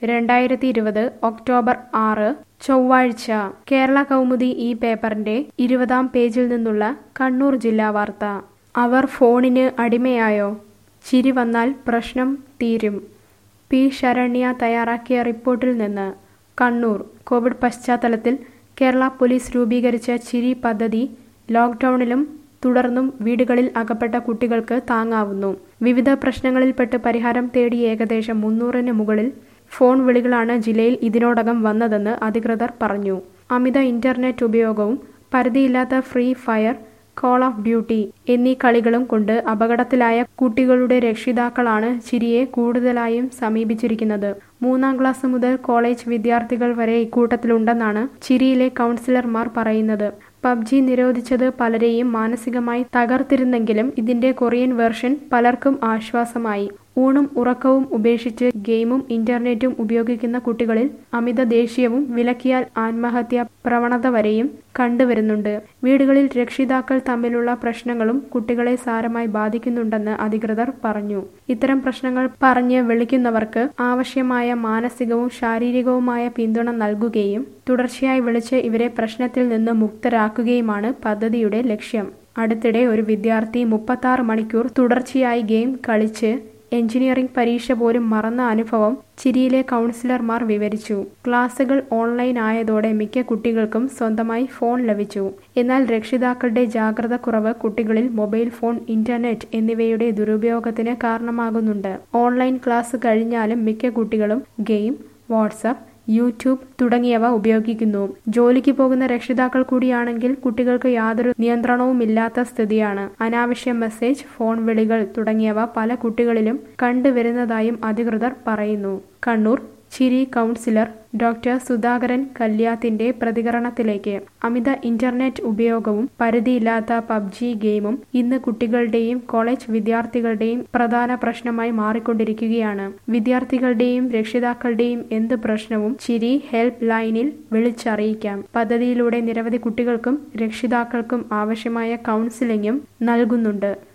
രണ്ടായിരത്തി ഇരുപത് ഒക്ടോബർ ആറ് ചൊവ്വാഴ്ച കേരള കൗമുദി ഈ പേപ്പറിന്റെ ഇരുപതാം പേജിൽ നിന്നുള്ള കണ്ണൂർ ജില്ലാ വാർത്ത അവർ ഫോണിന് അടിമയായോ ചിരി വന്നാൽ പ്രശ്നം തീരും പി ശരണ്യ തയ്യാറാക്കിയ റിപ്പോർട്ടിൽ നിന്ന് കണ്ണൂർ കോവിഡ് പശ്ചാത്തലത്തിൽ കേരള പോലീസ് രൂപീകരിച്ച ചിരി പദ്ധതി ലോക്ക്ഡൌണിലും തുടർന്നും വീടുകളിൽ അകപ്പെട്ട കുട്ടികൾക്ക് താങ്ങാവുന്നു വിവിധ പ്രശ്നങ്ങളിൽപ്പെട്ട് പരിഹാരം തേടി ഏകദേശം മുന്നൂറിന് മുകളിൽ ഫോൺ വിളികളാണ് ജില്ലയിൽ ഇതിനോടകം വന്നതെന്ന് അധികൃതർ പറഞ്ഞു അമിത ഇന്റർനെറ്റ് ഉപയോഗവും പരിധിയില്ലാത്ത Free Fire Call of Duty എന്നീ കളികളും കൊണ്ട് അപകടത്തിലായ കുട്ടികളുടെ രക്ഷിതാക്കളാണ് ചിരിയെ കൂടുതലായും സമീപിച്ചിരിക്കുന്നത് മൂന്നാം ക്ലാസ് മുതൽ കോളേജ് വിദ്യാർത്ഥികൾ വരെ ഇക്കൂട്ടത്തിലുണ്ടെന്നാണ് ചിരിയിലെ കൗൺസിലർമാർ പറയുന്നത് പബ്ജി നിരോധിച്ചത് പലരെയും മാനസികമായി തകർത്തിരുന്നെങ്കിലും ഇതിന്റെ കൊറിയൻ വെർഷൻ പലർക്കും ആശ്വാസമായി ഊണും ഉറക്കവും ഉപേക്ഷിച്ച് ഗെയിമും ഇന്റർനെറ്റും ഉപയോഗിക്കുന്ന കുട്ടികളിൽ അമിത ദേഷ്യവും വിലക്കിയാൽ ആത്മഹത്യാ പ്രവണത വരെയും കണ്ടുവരുന്നുണ്ട് വീടുകളിൽ രക്ഷിതാക്കൾ തമ്മിലുള്ള പ്രശ്നങ്ങളും കുട്ടികളെ സാരമായി ബാധിക്കുന്നുണ്ടെന്ന് അധികൃതർ പറഞ്ഞു ഇത്തരം പ്രശ്നങ്ങൾ പറഞ്ഞ് വിളിക്കുന്നവർക്ക് ആവശ്യമായ മാനസികവും ശാരീരികവുമായ പിന്തുണ നൽകുകയും തുടർച്ചയായി വിളിച്ച് ഇവരെ പ്രശ്നത്തിൽ നിന്ന് മുക്തരാക്കുകയുമാണ് പദ്ധതിയുടെ ലക്ഷ്യം അടുത്തിടെ ഒരു വിദ്യാർത്ഥി മുപ്പത്താറ് മണിക്കൂർ തുടർച്ചയായി ഗെയിം കളിച്ച് എഞ്ചിനീയറിംഗ് പരീക്ഷ പോലും മറന്ന അനുഭവം ചിരിയിലെ കൗൺസിലർമാർ വിവരിച്ചു ക്ലാസുകൾ ഓൺലൈൻ ആയതോടെ മിക്ക കുട്ടികൾക്കും സ്വന്തമായി ഫോൺ ലഭിച്ചു എന്നാൽ രക്ഷിതാക്കളുടെ ജാഗ്രത കുറവ് കുട്ടികളിൽ മൊബൈൽ ഫോൺ ഇന്റർനെറ്റ് എന്നിവയുടെ ദുരുപയോഗത്തിന് കാരണമാകുന്നുണ്ട് ഓൺലൈൻ ക്ലാസ് കഴിഞ്ഞാലും മിക്ക കുട്ടികളും ഗെയിം വാട്സപ്പ് യൂട്യൂബ് തുടങ്ങിയവ ഉപയോഗിക്കുന്നു ജോലിക്ക് പോകുന്ന രക്ഷിതാക്കൾ കൂടിയാണെങ്കിൽ കുട്ടികൾക്ക് യാതൊരു നിയന്ത്രണവുമില്ലാത്ത സ്ഥിതിയാണ് അനാവശ്യ മെസ്സേജ് ഫോൺ വിളികൾ തുടങ്ങിയവ പല കുട്ടികളിലും കണ്ടുവരുന്നതായും അധികൃതർ പറയുന്നു കണ്ണൂർ ചിരി കൗൺസിലർ ഡോക്ടർ സുധാകരൻ കല്യാത്തിന്റെ പ്രതികരണത്തിലേക്ക് അമിത ഇന്റർനെറ്റ് ഉപയോഗവും പരിധിയില്ലാത്ത പബ്ജി ഗെയിമും ഇന്ന് കുട്ടികളുടെയും കോളേജ് വിദ്യാർത്ഥികളുടെയും പ്രധാന പ്രശ്നമായി മാറിക്കൊണ്ടിരിക്കുകയാണ് വിദ്യാർത്ഥികളുടെയും രക്ഷിതാക്കളുടെയും എന്ത് പ്രശ്നവും ചിരി ഹെൽപ്പ് ലൈനിൽ വിളിച്ചറിയിക്കാം പദ്ധതിയിലൂടെ നിരവധി കുട്ടികൾക്കും രക്ഷിതാക്കൾക്കും ആവശ്യമായ കൗൺസിലിംഗും നൽകുന്നുണ്ട്